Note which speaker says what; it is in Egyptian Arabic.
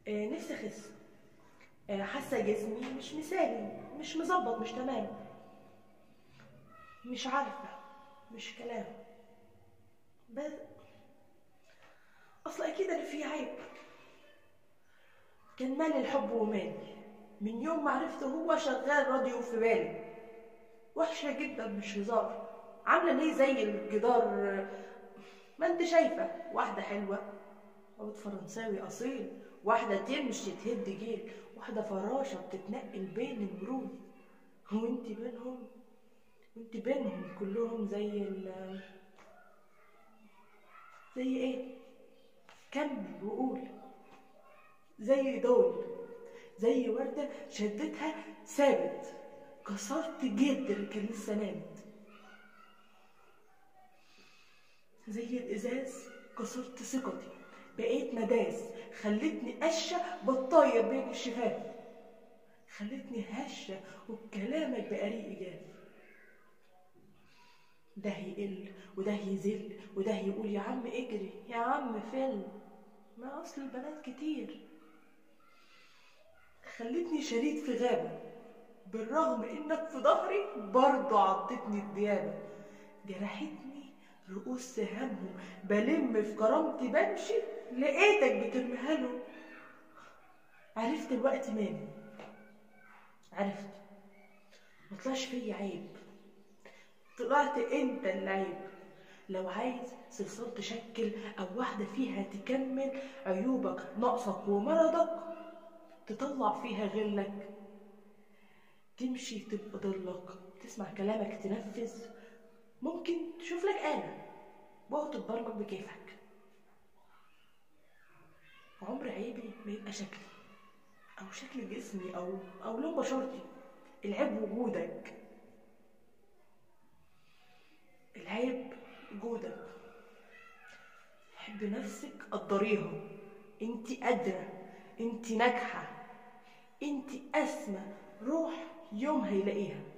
Speaker 1: آه، نفسي اخس آه، حاسه جسمي مش مثالي مش مظبط مش تمام مش عارفه مش كلام بس اصل اكيد انا في عيب كان مالي الحب ومالي من يوم ما عرفته هو شغال راديو في بالي وحشه جدا مش هزار عامله ليه زي الجدار ما انت شايفه واحده حلوه عود فرنساوي اصيل واحده تمشي تهد جيل واحده فراشه بتتنقل بين المرود وانت بينهم وانت بينهم كلهم زي ال زي ايه كمل وقول زي دول زي وردة شدتها ثابت كسرت جدر كان لسه نامت زي الإزاز كسرت ثقتي بقيت مداس خلتني قشة بتطاير بين الشفاف خلتني هشة وبكلامك بقى ريقي جاف ده يقل وده يذل وده يقول يا عم اجري يا عم فل ما اصل البنات كتير خلتني شريد في غابة بالرغم انك في ظهري برضه عضتني الديابة جرحتني رؤوس سهامهم بلم في كرامتي بمشي لقيتك بترميها له عرفت الوقت مالي عرفت مطلعش فيا عيب طلعت انت اللي عيب لو عايز صلصال تشكل او واحدة فيها تكمل عيوبك نقصك ومرضك تطلع فيها غلك تمشي تبقى ضلك تسمع كلامك تنفذ ممكن تشوف لك آلة وهو تتبرمج بكيفك عمر عيبي ما يبقى شكلي أو شكل جسمي أو أو لون بشرتي العيب وجودك العيب وجودك حب نفسك قدريها انت قادرة انت ناجحة انت أسمى روح يوم هيلاقيها